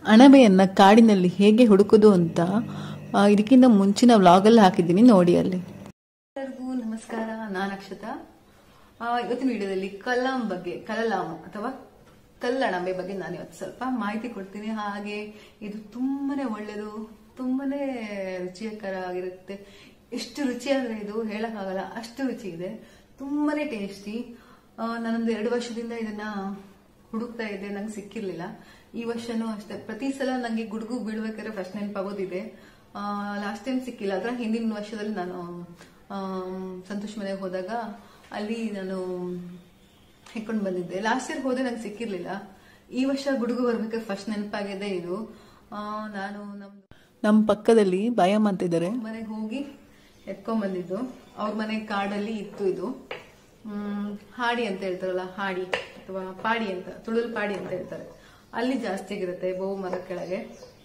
ಅಣಬೆಯನ್ನ ಕಾಡಿನಲ್ಲಿ ಹೇಗೆ ಹುಡುಕುದು ಅಂತ ಆ, ಇದಕ್ಕಿಂತ ಮುಂಚಿನ ವ್ಲಾಗಲ್ಲಿ ಹಾಕಿದ್ದೀನಿ ನೋಡಿ ಅಲ್ಲಿ ಎಲ್ಲರಿಗೂ ನಮಸ್ಕಾರ ನಾನು ಅಕ್ಷತಾ ಆ, ಇವತ್ತಿನ ವಿಡಿಯೋದಲ್ಲಿ ಕಲಾಂ ಬಗ್ಗೆ ಕಲಲಾಂ ಅಥವಾ ಕಲ್ಲಣಬೆ ಬಗ್ಗೆ ನಾನು ಇವತ್ತು ಸ್ವಲ್ಪ ಮಾಹಿತಿ ಕೊಡ್ತೀನಿ ಹಾಗೆ ಇದು ತುಂಬಾನೇ ಒಳ್ಳೆಯದು ತುಂಬಾನೇ ರುಚಿಕರ ಆಗಿರುತ್ತೆ ಎಷ್ಟು ರುಚಿ ಅಂದ್ರೆ ಇದು ಹೇಳಕ್ಕಾಗಲ್ಲ ಅಷ್ಟು ರುಚಿ ಇದೆ ತುಂಬಾನೇ ಟೇಸ್ಟಿ ನಾನೊಂದು ಎರಡು ವರ್ಷದಿಂದ ಇದನ್ನ ಹುಡುಕ್ತಾ ಇದ್ದೆ ನಂಗೆ ಸಿಕ್ಕಿರ್ಲಿಲ್ಲ ಈ ವರ್ಷನೂ ಅಷ್ಟೇ ಪ್ರತಿ ಸಲ ನಂಗೆ ಗುಡುಗು ಬೀಳ್ಬೇಕಾದ್ರೆ ಫಸ್ಟ್ ನೆನಪಾಗೋದಿದೆ ಲಾಸ್ಟ್ ಟೈಮ್ ಸಿಕ್ಕಿಲ್ಲ ಅದ್ರ ಹಿಂದಿನ ವರ್ಷದಲ್ಲಿ ನಾನು ಆಮ್, ಸಂತೋಷ್ ಮನೆಗೆ ಹೋದಾಗ ಅಲ್ಲಿ ನಾನು ಹೆಕ್ಕೊಂಡು ಬಂದಿದ್ದೆ ಲಾಸ್ಟ್ ಇಯರ್ ಹೋದೆ ನಂಗೆ ಸಿಕ್ಕಿರ್ಲಿಲ್ಲ ಈ ವರ್ಷ ಗುಡುಗು ಬರ್ಬೇಕಾದ್ರೆ ಫಸ್ಟ್ ನೆನಪಾಗಿದೆ ಇದು ಆ, ನಾನು ನಮ್ದು ನಮ್ಮ ಪಕ್ಕದಲ್ಲಿ ಬಾಯಮ್ಮ ಅಂತಿದ್ದಾರೆ ಮನೆಗೆ ಹೋಗಿ ಎತ್ಕೊಂಡ್ ಬಂದಿದ್ದು ಅವ್ರ ಮನೆ ಕಾಡಲ್ಲಿ ಇತ್ತು ಇದು ಹ್ಮ್, ಹಾಡಿ ಅಂತ ಹೇಳ್ತಾರಲ್ಲ ಹಾಡಿ ಅಥವಾ ಪಾಡಿ ಅಂತ ತುಳುಲ್ ಪಾಡಿ ಅಂತ ಹೇಳ್ತಾರೆ ಅಲ್ಲಿ ಜಾಸ್ತಿ ಆಗಿರುತ್ತೆ ಬೋವು ಮರ ಕೆಳಗೆ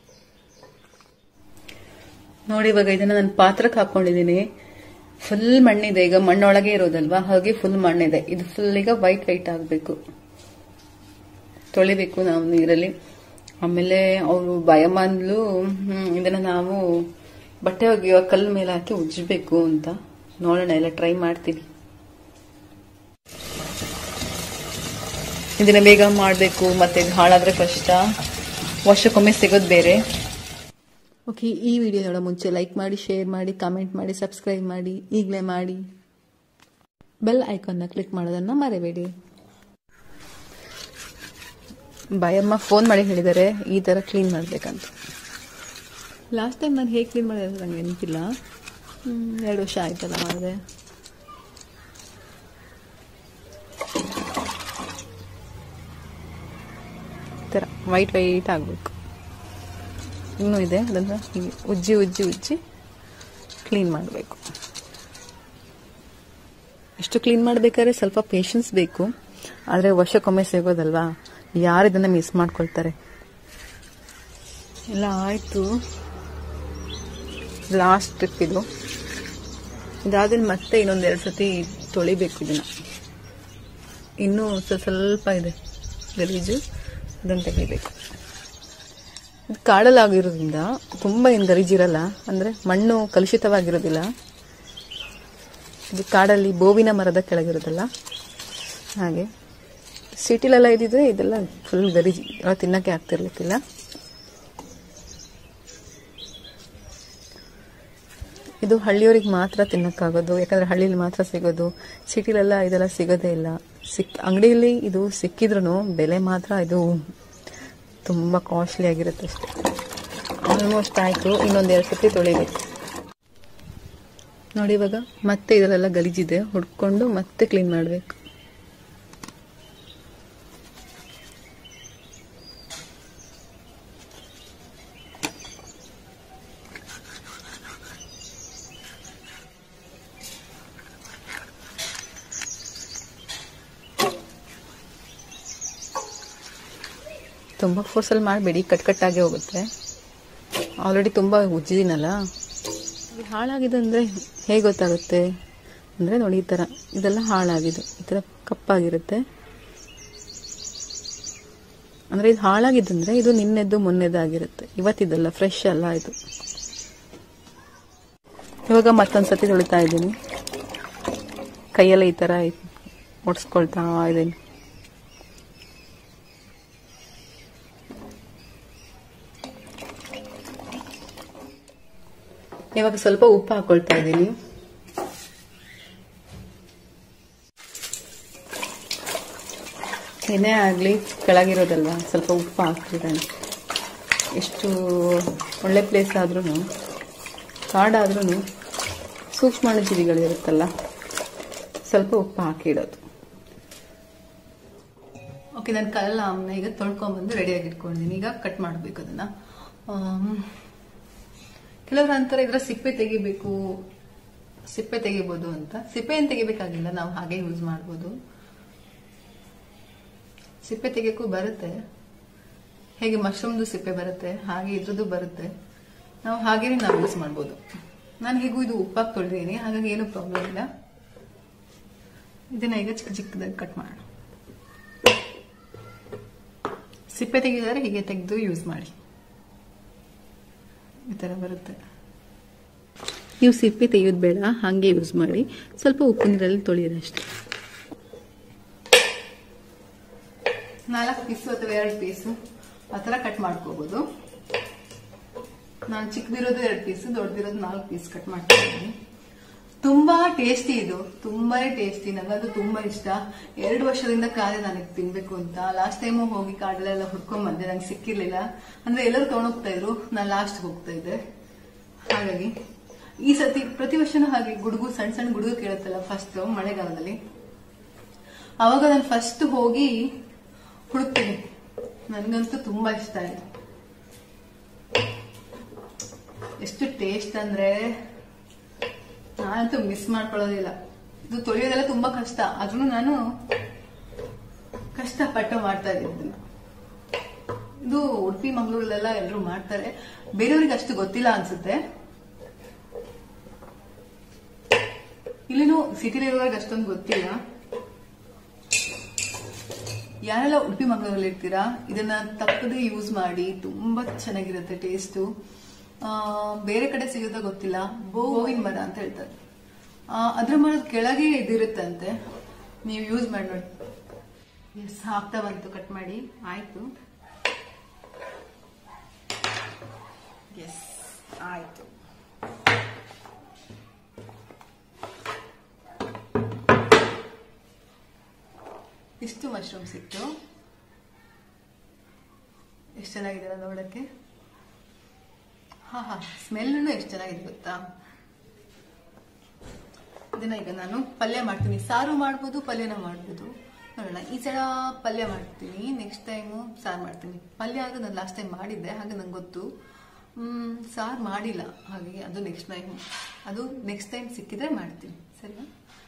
ನೋಡಿ ಇವಾಗ ಇದನ್ನ ನಾನು ಪಾತ್ರಕ್ಕೆ ಹಾಕೊಂಡಿದ್ದೀನಿ ಫುಲ್ ಮಣ್ಣಿದೆ ಈಗ ಮಣ್ಣೊಳಗೆ ಇರೋದಲ್ವಾ ಹಾಗೆ ಫುಲ್ ಮಣ್ಣಿದೆ ಇದು ಫುಲ್ ಈಗ ವೈಟ್ ವೈಟ್ ಆಗಬೇಕು ತೊಳಿಬೇಕು ನಾವು ನೀರಲ್ಲಿ ಆಮೇಲೆ ಅವರು ಭಯಮ್ಮ ಅಂದ್ಲು ಹ್ಮ್, ಇದನ್ನ ನಾವು ಬಟ್ಟೆ ಒಗೆಯುವ ಕಲ್ಲು ಮೇಲೆ ಹಾಕಿ ಉಜ್ಜಬೇಕು ಅಂತ ನೋಡೋಣ ಎಲ್ಲ ಟ್ರೈ ಮಾಡ್ತೀನಿ ಇದನ್ನ ಬೇಗ ಮಾಡಬೇಕು ಮತ್ತೆ ಇದು ಹಾಳಾದ್ರೆ ಕಷ್ಟ ವರ್ಷಕ್ಕೊಮ್ಮೆ ಸಿಗೋದು ಬೇರೆ ಓಕೆ ಈ ವಿಡಿಯೋ ನೋಡೋ ಮುಂಚೆ ಲೈಕ್ ಮಾಡಿ ಶೇರ್ ಮಾಡಿ ಕಾಮೆಂಟ್ ಮಾಡಿ ಸಬ್ಸ್ಕ್ರೈಬ್ ಮಾಡಿ ಈಗಲೇ ಮಾಡಿ ಬೆಲ್ ಐಕಾನ್ನ ಕ್ಲಿಕ್ ಮಾಡೋದನ್ನ ಮರೆಬೇಡಿ ಬಾಯಮ್ಮ ಫೋನ್ ಮಾಡಿ ಹೇಳಿದ್ದಾರೆ ಈ ಥರ ಕ್ಲೀನ್ ಮಾಡಬೇಕಂತ ಲಾಸ್ಟ್ ಟೈಮ್ ನಾನು ಹೇಗೆ ಕ್ಲೀನ್ ಮಾಡಿದೆ ಅಂತ ನಂಗೆ ನೆನಪಿಲ್ಲ ಹ್ಮ್, ಎರಡು ವರ್ಷ ಆಯ್ತಲ್ಲ ಮಾಡಿದೆ ಈ ಥರ ವೈಟ್ ವೈಟ್ ಆಗಬೇಕು ಇನ್ನೂ ಇದೆ ಅದನ್ನು ಹೀಗೆ ಉಜ್ಜಿ ಉಜ್ಜಿ ಉಜ್ಜಿ ಕ್ಲೀನ್ ಮಾಡಬೇಕು ಎಷ್ಟು ಕ್ಲೀನ್ ಮಾಡಬೇಕಾದ್ರೆ ಸ್ವಲ್ಪ ಪೇಷನ್ಸ್ ಬೇಕು ಆದರೆ ವರ್ಷಕ್ಕೊಮ್ಮೆ ಸಿಗೋದಲ್ವಾ ಯಾರು ಇದನ್ನು ಮಿಸ್ ಮಾಡ್ಕೊಳ್ತಾರೆ ಎಲ್ಲ ಆಯಿತು ಲಾಸ್ಟ್ ಟ್ರಿಪ್ ಇದು ಇದಾದ್ರೆ ಮತ್ತೆ ಇನ್ನೊಂದೆರಡು ಸತಿ ತೊಳಿಬೇಕು ಇದನ್ನ ಇನ್ನೂ ಸ್ವಲ್ಪ ಸ್ವಲ್ಪ ಇದೆ ಗಲೀಜು ಅದನ್ನು ತೆಗಿಬೇಕು ಇದು ಕಾಡಲಾಗಿರೋದ್ರಿಂದ ತುಂಬ ಏನು ಗಲೀಜಿರಲ್ಲ ಅಂದರೆ ಮಣ್ಣು ಕಲುಷಿತವಾಗಿರೋದಿಲ್ಲ ಇದು ಕಾಡಲ್ಲಿ ಬೋವಿನ ಮರದ ಕೆಳಗಿರೋದಲ್ಲ ಹಾಗೆ ಸಿಟಿಲೆಲ್ಲ ಇದ್ದಿದ್ರೆ ಇದೆಲ್ಲ ಫುಲ್ ಗಲೀಜು ಯಾವ ತಿನ್ನಕ್ಕೆ ಆಗ್ತಿರ್ಲಿಕ್ಕಿಲ್ಲ ಇದು ಹಳ್ಳಿಯವ್ರಿಗೆ ಮಾತ್ರ ತಿನ್ನಕ್ಕಾಗೋದು ಯಾಕಂದ್ರೆ ಹಳ್ಳಿಲಿ ಮಾತ್ರ ಸಿಗೋದು ಸಿಟಿಲೆಲ್ಲ ಇದೆಲ್ಲ ಸಿಗೋದೇ ಇಲ್ಲ ಸಿಕ್ ಅಂಗಡಿಯಲ್ಲಿ ಇದು ಸಿಕ್ಕಿದ್ರು ಬೆಲೆ ಮಾತ್ರ ಇದು ತುಂಬ ಕಾಸ್ಟ್ಲಿ ಆಗಿರುತ್ತೆ ಅಷ್ಟೇ ಆಲ್ಮೋಸ್ಟ್ ಆಯಿತು ಇನ್ನೊಂದೆರಡು ಸತಿ ತೊಳಿಬೇಕು ನೋಡಿ ಇವಾಗ ಮತ್ತೆ ಇದರಲ್ಲೆಲ್ಲ ಗಲೀಜಿದೆ ಹುಡ್ಕೊಂಡು ಮತ್ತೆ ಕ್ಲೀನ್ ಮಾಡಬೇಕು ತುಂಬ ಫೋರ್ಸಲ್ಲಿ ಮಾಡಬೇಡಿ ಕಟ್ ಕಟ್ಟಾಗಿ ಹೋಗುತ್ತೆ ಆಲ್ರೆಡಿ ತುಂಬ ಉಜ್ಜಿದ್ದೀನಲ್ಲ ಇದು ಹಾಳಾಗಿದೆ ಅಂದರೆ ಹೇಗೆ ಗೊತ್ತಾಗುತ್ತೆ ಅಂದರೆ ನೋಡಿ ಈ ಥರ ಇದೆಲ್ಲ ಹಾಳಾಗಿದೆ ಈ ಥರ ಕಪ್ಪಾಗಿರುತ್ತೆ ಅಂದರೆ ಇದು ಹಾಳಾಗಿದ್ದಂದ್ರೆ ಇದು ನಿನ್ನೆದ್ದು ಮೊನ್ನೆದಾಗಿರುತ್ತೆ ಇವತ್ತಿದಲ್ಲ ಫ್ರೆಶ್ ಅಲ್ಲ ಇದು ಇವಾಗ ಮತ್ತೊಂದು ಸತಿ ತೊಳಿತಾ ಇದ್ದೀನಿ ಕೈಯೆಲ್ಲ ಈ ಥರ ಒಡ್ಸ್ಕೊಳ್ತಾ ಇದ್ದೀನಿ ಇವಾಗ ಸ್ವಲ್ಪ ಉಪ್ಪು ಹಾಕೊಳ್ತಾ ಇದ್ದೀನಿ ಏನೇ ಆಗಲಿ ಕೆಳಗಿರೋದಲ್ವಾ ಸ್ವಲ್ಪ ಉಪ್ಪು ಹಾಕ್ತಿದ್ದಾನೆ ಎಷ್ಟು ಒಳ್ಳೆ ಪ್ಲೇಸ್ ಆದ್ರೂ ಕಾಡಾದ್ರೂ ಸೂಕ್ಷ್ಮಾಣುಜೀವಿಗಳಿರುತ್ತಲ್ಲ ಸ್ವಲ್ಪ ಉಪ್ಪು ಹಾಕಿಡೋದು ಓಕೆ ನಾನು ಕಲ್ಲ ಅಮ್ಮನ ಈಗ ತೊಳ್ಕೊಂಬಂದು ರೆಡಿಯಾಗಿ ಇಟ್ಕೊಂಡಿದ್ದೀನಿ ಈಗ ಕಟ್ ಮಾಡಬೇಕು ಅದನ್ನ ಆಮ್, ಕೆಲವರು ಅಂತಾರೆ ಇದರ ಸಿಪ್ಪೆ ತೆಗಿಬೇಕು ಸಿಪ್ಪೆ ತೆಗಿಬೋದು ಅಂತ ಸಿಪ್ಪೆ ಏನು ತೆಗಿಬೇಕಾಗಿಲ್ಲ ನಾವು ಹಾಗೆ ಯೂಸ್ ಮಾಡ್ಬೋದು ಸಿಪ್ಪೆ ತೆಗಿಯಕ್ಕೂ ಬರುತ್ತೆ ಹೇಗೆ ಮಶ್ರೂಮ್ದು ಸಿಪ್ಪೆ ಬರುತ್ತೆ ಹಾಗೆ ಇದ್ರದ್ದು ಬರುತ್ತೆ ನಾವು ಹಾಗೇನೆ ನಾವು ಯೂಸ್ ಮಾಡ್ಬೋದು ನಾನು ಹೇಗೂ ಇದು ಉಪ್ಪಾಗಿ ತೊಳೆದಿದ್ದೀನಿ ಹಾಗಾಗಿ ಏನು ಪ್ರಾಬ್ಲಮ್ ಇಲ್ಲ ಇದನ್ನ ಈಗ ಚಿಕ್ಕ ಚಿಕ್ಕದಾಗಿ ಕಟ್ ಮಾಡೋಣ ಸಿಪ್ಪೆ ತೆಗೆದರೆ ಹೀಗೆ ತೆಗೆದು ಯೂಸ್ ಮಾಡಿ ಈ ಥರ ಬರುತ್ತೆ ನೀವು ಸಿಪ್ಪೆ ತೆಗೆಯೋದು ಬೇಡ ಹಾಗೆ ಯೂಸ್ ಮಾಡಿ ಸ್ವಲ್ಪ ಉಪ್ಪು ನೀರಲ್ಲಿ ತೊಳೆಯೋದು ಅಷ್ಟೇ ನಾಲ್ಕು ಪೀಸು ಅಥವಾ ಎರಡು ಪೀಸು ಆ ಥರ ಕಟ್ ಮಾಡ್ಕೋಬೋದು ನಾನು ಚಿಕ್ಕದಿರೋದು ಎರಡು ಪೀಸ್ ದೊಡ್ಡದಿರೋದು ನಾಲ್ಕು ಪೀಸ್ ಕಟ್ ಮಾಡ್ತೀನಿ ತುಂಬಾ ಟೇಸ್ಟಿ ಇದು ತುಂಬಾನೇ ಟೇಸ್ಟಿ ನನಗದು ತುಂಬಾ ಇಷ್ಟ ಎರಡು ವರ್ಷದಿಂದ ಕಾದೆ ನನಗೆ ತಿನ್ಬೇಕು ಅಂತ ಲಾಸ್ಟ್ ಟೈಮು ಹೋಗಿ ಕಾಡಲೆಲ್ಲ ಹುಡ್ಕೊಂಡ್ ಬಂದೆ ನಂಗೆ ಸಿಕ್ಕಿರ್ಲಿಲ್ಲ ಅಂದ್ರೆ ಎಲ್ಲರೂ ತಗೊಂಡೋಗ್ತಾ ಇದ್ರು ನಾನು ಲಾಸ್ಟ್ ಹೋಗ್ತಾ ಇದ್ದೆ ಹಾಗಾಗಿ ಈ ಸತಿ ಪ್ರತಿ ವರ್ಷನೂ ಹಾಗೆ ಗುಡುಗು ಸಣ್ಣ ಸಣ್ಣ ಗುಡುಗು ಕೇಳುತ್ತಲ್ಲ ಫಸ್ಟ್ ಮಳೆಗಾಲದಲ್ಲಿ ಅವಾಗ ನಾನು ಫಸ್ಟ್ ಹೋಗಿ ಹುಡುಕ್ತೀನಿ ನನಗಂತೂ ತುಂಬಾ ಇಷ್ಟ ಆಯ್ತು ಎಷ್ಟು ಟೇಸ್ಟ್ ಅಂದ್ರೆ ನಾನಂತೂ ಮಿಸ್ ಮಾಡ್ಕೊಳ್ಳೋದಿಲ್ಲ ಇದು ತೊಳೆಯೋದೆಲ್ಲ ತುಂಬಾ ಕಷ್ಟ ಆದ್ರೂ ನಾನು ಕಷ್ಟಪಟ್ಟು ಮಾಡ್ತಾ ಇದ್ದೀನಿ ಇದು ಉಡುಪಿ ಮಂಗಳೂರಲ್ಲೆಲ್ಲ ಎಲ್ಲರೂ ಮಾಡ್ತಾರೆ ಬೇರೆಯವ್ರಿಗೆ ಅಷ್ಟು ಗೊತ್ತಿಲ್ಲ ಅನ್ಸುತ್ತೆ ಇಲ್ಲಿನೂ ಸಿಟಿಲಿರುವಾಗ ಅಷ್ಟೊಂದು ಗೊತ್ತಿಲ್ಲ ಯಾರೆಲ್ಲ ಉಡುಪಿ ಮಂಗಳೂರಲ್ಲಿ ಇರ್ತೀರಾ ಇದನ್ನ ತಪ್ಪದೆ ಯೂಸ್ ಮಾಡಿ ತುಂಬಾ ಚೆನ್ನಾಗಿರುತ್ತೆ ಟೇಸ್ಟು ಆ, ಬೇರೆ ಕಡೆ ಸಿಗುತ್ತಾ ಗೊತ್ತಿಲ್ಲ ಬೋವಿನ ಮರ ಅಂತ ಹೇಳ್ತಾರೆ ಆ, ಅದ್ರ ಮರದ ಕೆಳಗೆ ಇದಿರುತ್ತಂತೆ ನೀವು ಯೂಸ್ ಮಾಡಿ ನೋಡಿ ಎಸ್ ಹಾಕ್ತಾ ಬಂತು ಕಟ್ ಮಾಡಿ ಆಯ್ತು ಎಸ್ ಆಯ್ತು ಇಷ್ಟು ಮಶ್ರೂಮ್ ಸಿಕ್ತು ಎಷ್ಟು ಚೆನ್ನಾಗಿದೆ ಅಲ್ಲ ನೋಡಕ್ಕೆ ಹಾ ಹಾ ಸ್ಮೆಲ್ನು ಎಷ್ಟು ಚೆನ್ನಾಗಿದೆ ಗೊತ್ತಾ ಇದನ್ನ ಈಗ ನಾನು ಪಲ್ಯ ಮಾಡ್ತೀನಿ ಸಾರು ಮಾಡ್ಬೋದು ಪಲ್ಯನ ಮಾಡ್ಬೋದು ನೋಡೋಣ ಈ ಸಲ ಪಲ್ಯ ಮಾಡ್ತೀನಿ ನೆಕ್ಸ್ಟ್ ಟೈಮು ಸಾರು ಮಾಡ್ತೀನಿ ಪಲ್ಯ ಆಗ ನಾನು ಲಾಸ್ಟ್ ಟೈಮ್ ಮಾಡಿದ್ದೆ ಹಾಗೆ ನಂಗೆ ಗೊತ್ತು ಮ್, ಸಾರು ಮಾಡಿಲ್ಲ ಹಾಗಾಗಿ ಅದು ನೆಕ್ಸ್ಟ್ ಟೈಮ್ ಅದು ನೆಕ್ಸ್ಟ್ ಟೈಮ್ ಸಿಕ್ಕಿದ್ರೆ ಮಾಡ್ತೀನಿ ಸರಿನಾ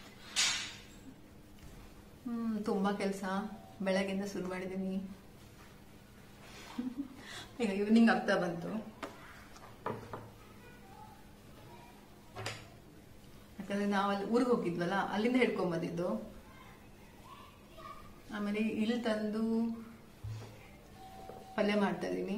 ಹ್ಮ್ ತುಂಬಾ ಕೆಲಸ ಬೆಳಗ್ಗೆಯಿಂದ ಶುರು ಮಾಡಿದ್ದೀನಿ ಈಗ ಈವ್ನಿಂಗ್ ಆಗ್ತಾ ಬಂತು ಯಾಕಂದ್ರೆ ನಾವು ಅಲ್ಲಿ ಊರಿಗೆ ಹೋಗಿದ್ವಲ್ಲ ಅಲ್ಲಿಂದ ಹಿಡ್ಕೊಂಡ್ ಬಂದಿದ್ದು ಆಮೇಲೆ ಇಲ್ಲಿ ತಂದು ಪಲ್ಯ ಮಾಡ್ತಾ ಇದೀನಿ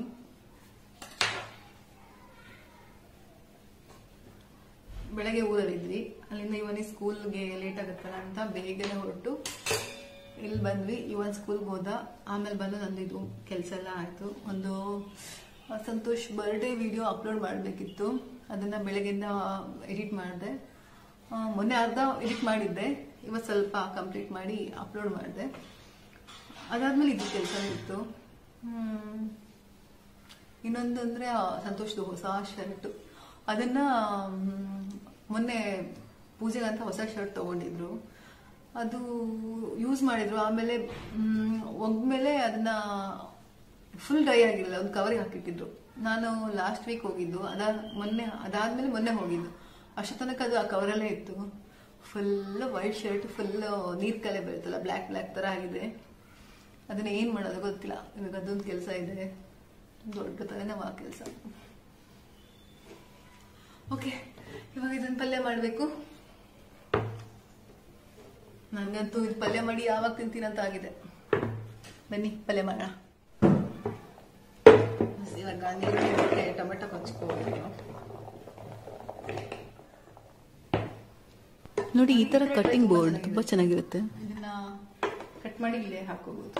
ಬೆಳಗ್ಗೆ ಊರಲ್ಲಿದ್ವಿ ಅಲ್ಲಿಂದ ಇವನಿಗೆ ಸ್ಕೂಲ್ಗೆ ಲೇಟ್ ಆಗುತ್ತಲ್ಲ ಅಂತ ಬೇಗನೆ ಹೊರಟು ಇಲ್ಲಿ ಬಂದ್ವಿ ಇವನ್ ಸ್ಕೂಲ್ಗೆ ಹೋದ ಆಮೇಲೆ ಬಂದು ನಂದು ಇದು ಕೆಲಸ ಎಲ್ಲ ಆಯ್ತು ಒಂದು ಆ, ಸಂತೋಷ್ ಬರ್ಡೇ ವಿಡಿಯೋ ಅಪ್ಲೋಡ್ ಮಾಡಬೇಕಿತ್ತು ಅದನ್ನ ಬೆಳಗ್ಗೆಯಿಂದ ಎಡಿಟ್ ಮಾಡಿದೆ ಮೊನ್ನೆ ಅರ್ಧ ಎಡಿಟ್ ಮಾಡಿದ್ದೆ ಇವತ್ತು ಸ್ವಲ್ಪ ಕಂಪ್ಲೀಟ್ ಮಾಡಿ ಅಪ್ಲೋಡ್ ಮಾಡಿದೆ ಅದಾದ್ಮೇಲೆ ಇದು ಕೆಲಸ ಇತ್ತು ಹ್ಮ್. ಇನ್ನೊಂದು ಅಂದ್ರೆ ಆ ಸಂತೋಷದ ಹೊಸ ಶರ್ಟ್ ಅದನ್ನ ಮ್, ಮೊನ್ನೆ ಪೂಜೆಗೆ ಅಂತ ಹೊಸ ಶರ್ಟ್ ತಗೊಂಡಿದ್ರು ಅದು ಯೂಸ್ ಮಾಡಿದ್ರು ಆಮೇಲೆ ಮ್, ಒಗ್ದ್ಮೇಲೆ ಅದನ್ನ ಫುಲ್ ಡೈ ಆಗಿರಲಿಲ್ಲ ಒಂದು ಕವರಿಗೆ ಹಾಕಿಟ್ಟಿದ್ರು ನಾನು ಲಾಸ್ಟ್ ವೀಕ್ ಹೋಗಿದ್ದು ಅದಾದ ಮೊನ್ನೆ ಅದಾದ್ಮೇಲೆ ಮೊನ್ನೆ ಹೋಗಿದ್ದು ಅಷ್ಟು ತನಕ ಅದು ಆ ಕವರಲ್ಲೇ ಇತ್ತು ಫುಲ್ ವೈಟ್ ಶರ್ಟ್ ಫುಲ್ ನೀರ್ ಕಲೆ ಬರುತ್ತಲ್ಲ ಬ್ಲ್ಯಾಕ್ ಬ್ಲ್ಯಾಕ್ ತರ ಆಗಿದೆ ಅದನ್ನ ಏನ್ ಮಾಡೋದು ಗೊತ್ತಿಲ್ಲ ಇವಾಗ ಅದೊಂದು ಕೆಲಸ ಇದೆ ದೊಡ್ಡ ತಲೆನೋವು ಆ ಕೆಲಸ ಓಕೆ ಇವಾಗ ಇದನ್ನ ಪಲ್ಯ ಮಾಡಬೇಕು ನನಗಂತೂ ಇದು ಪಲ್ಯ ಮಾಡಿ ಯಾವಾಗ ತಿಂತೀನಂತ ಆಗಿದೆ ಬನ್ನಿ ಪಲ್ಯ ಮಾಡೋಣ ಇವಾಗ ನೀರು ಮತ್ತೆ ಟೊಮೆಟೊ ಕೊಚ್ಕೋಬೇಕು ನೋಡಿ ಈ ತರ ಕಟ್ಟಿಂಗ್ ಬೋರ್ಡ್ ತುಂಬಾ ಚೆನ್ನಾಗಿರುತ್ತೆ ಇದನ್ನ ಕಟ್ ಮಾಡಿ ಇಲ್ಲೇ ಹಾಕೋಬಹುದು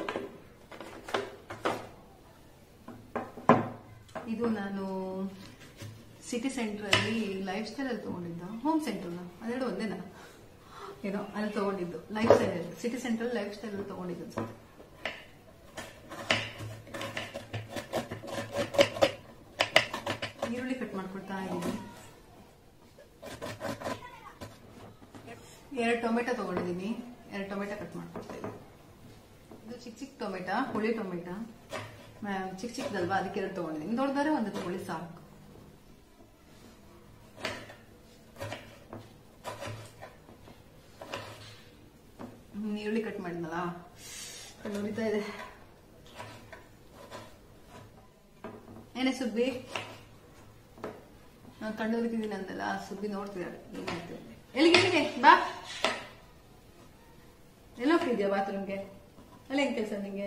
ಇದು ನಾನು ಸಿಟಿ ಸೆಂಟರ್ ಅಲ್ಲಿ ಲೈಫ್ ಸ್ಟೈಲ್ ಅಲ್ಲಿ ತಗೊಂಡಿದ್ದ ಹೋಮ್ ಸೆಂಟರ್ ಅದೆರಡು ಒಂದೇನಾ ಏನೋ ಅಲ್ಲಿ ತಗೊಂಡಿದ್ದು lifestyle city centre lifestyle ಅಲ್ಲಿ ತಗೊಂಡಿದ್ದು ಅನ್ಸುತ್ತೆ ಈರುಳ್ಳಿ ಕಟ್ ಮಾಡ್ಕೊಳ್ತಾ ಇದ್ದೀನಿ ಎರಡು ಟೊಮೆಟೊ ತಗೊಂಡಿದ್ದೀನಿ ಎರಡು ಟೊಮೆಟೊ ಕಟ್ ಮಾಡ್ಕೊಳ್ತಾ ಇದ್ದೀನಿ ಇದು ಚಿಕ್ಕ ಚಿಕ್ಕ ಟೊಮೆಟೊ ಹುಳಿ ಟೊಮೆಟೊ ಮ್ಯಾಮ್ ಚಿಕ್ಕ ಚಿಕ್ಕದಲ್ವಾ ಅದಕ್ಕೆ ಎರಡು ತಗೊಂಡಿದ್ದೀನಿ ದೊಡ್ಡದಾರೆ ಒಂದು ತಗೊಳ್ಳಿ ಸಾಕು ಹ್ಮ್, ಈರುಳ್ಳಿ ಕಟ್ ಮಾಡಿದ್ನಲ್ಲ ಕಣ್ಣು ಉರಿತಾ ಇದೆ ಏನೇ ಸುಬ್ಬಿ ನಾನು ಕಣ್ಣು ಉರಿತಿದ್ದೀನಿ ಅಂದಲ್ಲ ಸುಬ್ಬಿ ನೋಡ್ತಿದ್ದಾಳೆ ಏನಾಯ್ತು ಅಂತ. ಎಲ್ಲಿಗೆ ಎಲ್ಲಿಗೆ ಬಾ ಎಲ್ಲ ಹೋಗ್ತಿದ್ಯಾ ಬಾತ್ರೂಮ್ಗೆ ಅಲ್ಲ ಹೆಂಗ್ ಕೆಲಸ ನಿಂಗೆ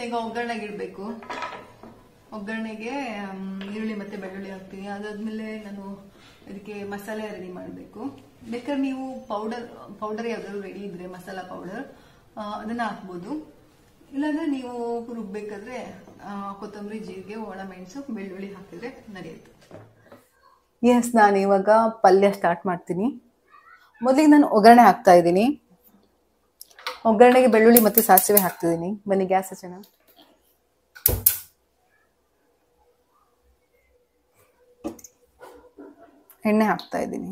ಈಗ ಒಗ್ಗರಣೆಗೆ ಇಡಬೇಕು ಒಗ್ಗರಣೆಗೆ ಆಮ್, ಈರುಳ್ಳಿ ಮತ್ತೆ ಬೆಳ್ಳುಳ್ಳಿ ಹಾಕ್ತೀನಿ ಅದಾದ್ಮೇಲೆ ನಾನು ಇದಕ್ಕೆ ಮಸಾಲೆ ರೆಡಿ ಮಾಡಬೇಕು ಬೇಕಾದ್ರೆ ನೀವು ಪೌಡರ್ ಪೌಡರ್ ಯಾವ್ದಾದ್ರು ರೆಡಿ ಇದ್ರೆ ಮಸಾಲ ಪೌಡರ್ ಅದನ್ನ ಹಾಕ್ಬೋದು ಇಲ್ಲಾಂದ್ರೆ ನೀವು ರುಬ್ಬೇಕಾದ್ರೆ ಆ, ಕೊತ್ತಂಬರಿ ಜೀರಿಗೆ ಒಣಮೆಣಸು ಬೆಳ್ಳುಳ್ಳಿ ಹಾಕಿದ್ರೆ ನಡೆಯುತ್ತೆ ಎಸ್ ನಾನು ಇವಾಗ ಪಲ್ಯ ಸ್ಟಾರ್ಟ್ ಮಾಡ್ತೀನಿ ಮೊದಲಿಗೆ ನಾನು ಒಗ್ಗರಣೆ ಹಾಕ್ತಾ ಇದ್ದೀನಿ ಒಗ್ಗರಣೆಗೆ ಬೆಳ್ಳುಳ್ಳಿ ಮತ್ತೆ ಸಾಸಿವೆ ಹಾಕ್ತಿದ್ದೀನಿ ಬನ್ನಿ ಗ್ಯಾಸ್ ಹಚ್ಚೋಣ ಎಣ್ಣೆ ಹಾಕ್ತಾ ಇದ್ದೀನಿ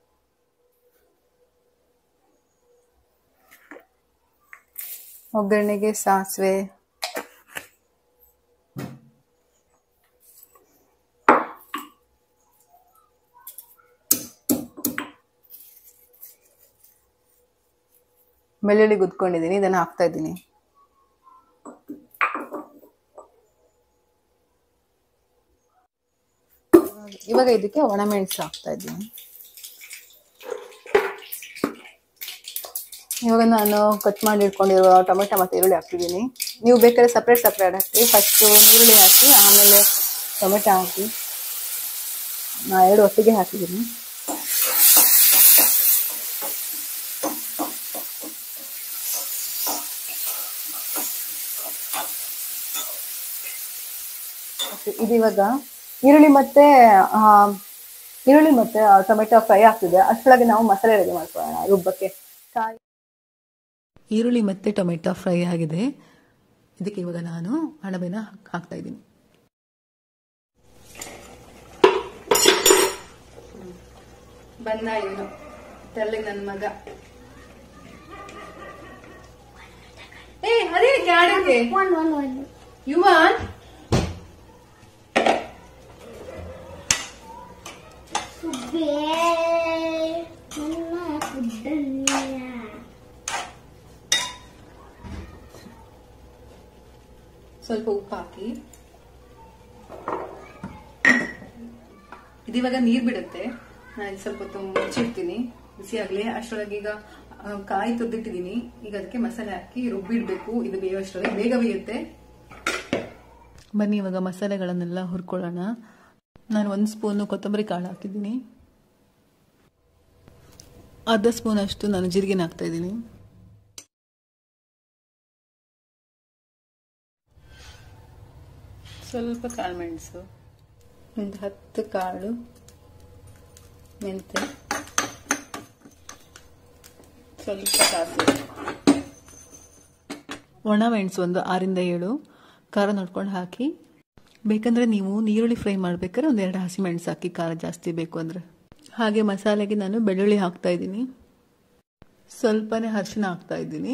ಒಗ್ಗರಣೆಗೆ ಸಾಸಿವೆ ಬೆಳ್ಳುಳ್ಳಿ ಗುದ್ಕೊಂಡಿದ್ದೀನಿ ಇದನ್ನು ಹಾಕ್ತಾ ಇದ್ದೀನಿ ಇವಾಗ ಇದಕ್ಕೆ ಒಣಮೆಣಸು ಹಾಕ್ತಾ ಇದ್ದೀನಿ ಇವಾಗ ನಾನು ಕಟ್ ಮಾಡಿ ಇಟ್ಕೊಂಡಿರುವ ಟೊಮೆಟೊ ಮತ್ತು ಈರುಳ್ಳಿ ಹಾಕ್ತಿದ್ದೀನಿ ನೀವು ಬೇಕಾದ್ರೆ ಸಪ್ರೇಟ್ ಸಪ್ರೇಟ್ ಹಾಕಿ ಫಸ್ಟು ಈರುಳ್ಳಿ ಹಾಕಿ ಆಮೇಲೆ ಟೊಮೆಟೊ ಹಾಕಿ ನಾ ಎರಡು ಒಟ್ಟಿಗೆ ಹಾಕಿದ್ದೀನಿ Okay, ಇದು ಇವಾಗ ಈರುಳ್ಳಿ ಮತ್ತೆ ಆ, ಈರುಳ್ಳಿ ಮತ್ತೆ ಆ, ಟೊಮೆಟೊ ಫ್ರೈ ಆಗ್ತಿದೆ ಅಷ್ಟರೊಳಗೆ ನಾವು ಮಸಾಲೆ ರೆಡಿ ಮಾಡ್ಕೊಳ್ಳೋಣ ರುಬ್ಬಕ್ಕೆ ಕಾಯಿ ಈರುಳ್ಳಿ ಮತ್ತೆ ಟೊಮೆಟೊ ಫ್ರೈ ಆಗಿದೆ ಇದಕ್ಕೆ ಇವಾಗ ನಾನು ಅಣಬೆನ ಹಾಕ್ತಾ ಇದ್ದೀನಿ ಬಂದ ಇವನು ತೆಲ್ಲಿಗೆ ನನ್ನ ಮಗ ಏ ಅದೇ ಕ್ಯಾಡಕ್ಕೆ One, one, one. Yuvan Subbe. Mama, kudanya. ಸ್ವಲ್ಪ ಉಪ್ಪು ಹಾಕಿ ಇದಿವಾಗ ನೀರ್ ಬಿಡುತ್ತೆ ನಾನು ಇದು ಸ್ವಲ್ಪ ಹೊತ್ತು ಮುಚ್ಚಿಡ್ತೀನಿ ಬಿಸಿ ಆಗ್ಲಿ ಅಷ್ಟರೊಳಗೆ ಈಗ ಆ, ಕಾಯಿ ತುರ್ದಿಟ್ಟಿದ್ದೀನಿ ಈಗ ಅದಕ್ಕೆ ಮಸಾಲೆ ಹಾಕಿ ರುಬ್ಬಿಡ್ಬೇಕು ಇದು ಬೇಯೋಷ್ಟರೊಳಗೆ ಬೇಗ ಬೇಯುತ್ತೆ ಬನ್ನಿ ಇವಾಗ ಮಸಾಲೆಗಳನ್ನೆಲ್ಲ ಹುರ್ಕೊಳ್ಳೋಣ ನಾನು ಒಂದು ಸ್ಪೂನು ಕೊತ್ತಂಬರಿ ಕಾಳು ಹಾಕಿದ್ದೀನಿ ಅರ್ಧ ಸ್ಪೂನ್ ಅಷ್ಟು ನಾನು ಜೀರಿಗೆನ ಹಾಕ್ತಾ ಇದ್ದೀನಿ ಸ್ವಲ್ಪ ಕಾಳು ಮೆಣಸು ಒಂದು ಹತ್ತು ಕಾಳು ಮೆಂತೆ ಸ್ವಲ್ಪ ಸಾಸಿವೆ ಒಣ ಮೆಣಸು ಒಂದು ಆರಿಂದ ಏಳು ಖಾರ ನೋಡ್ಕೊಂಡು ಹಾಕಿ ಬೇಕಂದ್ರೆ ನೀವು ನೀರುಳ್ಳಿ ಫ್ರೈ ಮಾಡ್ಬೇಕಾದ್ರೆ ಒಂದು ಎರಡು ಹಸಿ ಮೆಣಸು ಹಾಕಿ ಖಾರ ಜಾಸ್ತಿ ಬೇಕು ಅಂದರೆ ಹಾಗೆ ಮಸಾಲೆಗೆ ನಾನು ಬೆಳ್ಳುಳ್ಳಿ ಹಾಕ್ತಾ ಇದ್ದೀನಿ ಸ್ವಲ್ಪನೇ ಅರಿಶಿನ ಹಾಕ್ತಾ ಇದ್ದೀನಿ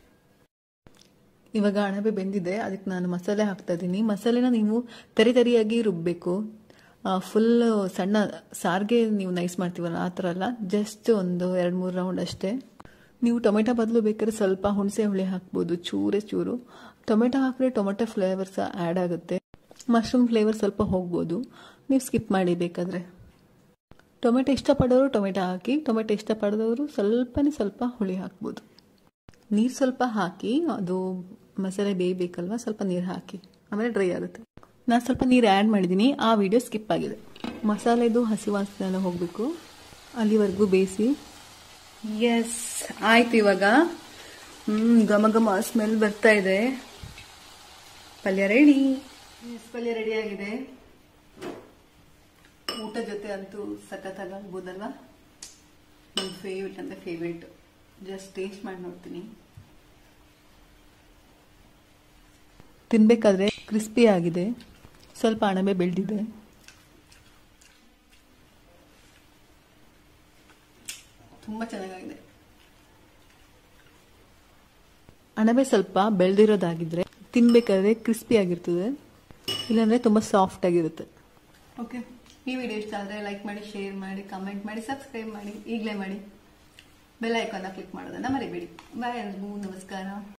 ಇವಾಗ ಅಣಬೆ ಬೆಂದಿದೆ ಅದಕ್ಕೆ ನಾನು ಮಸಾಲೆ ಹಾಕ್ತಾ ಇದ್ದೀನಿ ಮಸಾಲೆನ ನೀವು ತರಿ ತರಿಯಾಗಿ ರುಬ್ಬಬೇಕು ಫುಲ್ ಸಣ್ಣ ಸಾರಿಗೆ ನೀವು ನೈಸ್ ಮಾಡ್ತೀವಲ್ಲ ಆ ಥರ ಅಲ್ಲ ಜಸ್ಟ್ ಒಂದು ಎರಡು ಮೂರು ರೌಂಡ್ ಅಷ್ಟೇ ನೀವು ಟೊಮೆಟೊ ಬದಲು ಬೇಕಾದ್ರೆ ಸ್ವಲ್ಪ ಹುಣಸೆ ಹುಳಿ ಹಾಕ್ಬೋದು ಚೂರೇ ಚೂರು ಟೊಮೆಟೊ ಹಾಕಿದ್ರೆ ಟೊಮೆಟೊ ಫ್ಲೇವರ್ಸ್ ಆ್ಯಡ್ ಆಗುತ್ತೆ ಮಶ್ರೂಮ್ ಫ್ಲೇವರ್ ಸ್ವಲ್ಪ ಹೋಗ್ಬೋದು ನೀವು ಸ್ಕಿಪ್ ಮಾಡಿ ಬೇಕಾದರೆ ಟೊಮೆಟೊ ಇಷ್ಟಪಡೋರು ಟೊಮೆಟೊ ಹಾಕಿ ಟೊಮೆಟೊ ಇಷ್ಟಪಡದವರು ಸ್ವಲ್ಪನೇ ಸ್ವಲ್ಪ ಹುಳಿ ಹಾಕ್ಬೋದು ನೀರು ಸ್ವಲ್ಪ ಹಾಕಿ ಅದು ಮಸಾಲೆ ಬೇಯಬೇಕಲ್ವ ಸ್ವಲ್ಪ ನೀರು ಹಾಕಿ ಆಮೇಲೆ ಡ್ರೈ ಆಗುತ್ತೆ ನಾನು ಸ್ವಲ್ಪ ನೀರು ಆ್ಯಡ್ ಮಾಡಿದ್ದೀನಿ ಆ ವಿಡಿಯೋ ಸ್ಕಿಪ್ ಆಗಿದೆ ಮಸಾಲೆದು ಹಸಿ ವಾಸನೆ ಎಲ್ಲ ಹೋಗಬೇಕು ಅಲ್ಲಿವರೆಗೂ ಬೇಯಿಸಿ ಎಸ್ ಆಯ್ತು ಇವಾಗ ಹ್ಮ್ ಘಮ ಘಮ ಸ್ಮೆಲ್ ಬರ್ತಾ ಇದೆ ಪಲ್ಯ ರೆಡಿ ಪಲ್ಯ ರೆಡಿ ಆಗಿದೆ ಊಟ ಜೊತೆ ಅಂತೂ ಸಖತ್ತಾಗಿ ಆಗ್ಬೋದಲ್ವಾ ನನ್ನ ಫೇವ್ರೇಟ್ ಅಂದರೆ ಫೇವ್ರೇಟ್ ಜಸ್ಟ್ ಟೇಸ್ಟ್ ಮಾಡಿ ನೋಡ್ತೀನಿ ತಿನ್ಬೇಕಾದ್ರೆ ಕ್ರಿಸ್ಪಿ ಆಗಿದೆ ಸ್ವಲ್ಪ ಅಣಬೆ ಬೆಳೆದಿದೆ ತುಂಬ ಚೆನ್ನಾಗಿದೆ ಅಣಬೆ ಸ್ವಲ್ಪ ಬೆಳೆದಿರೋದಾಗಿದ್ರೆ ತಿನ್ಬೇಕಾದ್ರೆ ಕ್ರಿಸ್ಪಿ ಆಗಿರ್ತದೆ ಇಲ್ಲಾಂದ್ರೆ ತುಂಬ ಸಾಫ್ಟ್ ಆಗಿರುತ್ತೆ ಓಕೆ ಈ ವಿಡಿಯೋ ಇಷ್ಟ ಆದರೆ ಲೈಕ್ ಮಾಡಿ ಶೇರ್ ಮಾಡಿ ಕಮೆಂಟ್ ಮಾಡಿ ಸಬ್ಸ್ಕ್ರೈಬ್ ಮಾಡಿ ಈಗಲೇ ಮಾಡಿ ಬೆಲ್ ಐಕಾನ್ನ ಕ್ಲಿಕ್ ಮಾಡೋದನ್ನ ಮರಿಬೇಡಿ ಬಾಯ್ ಎಲ್ರಿಗೂ ನಮಸ್ಕಾರ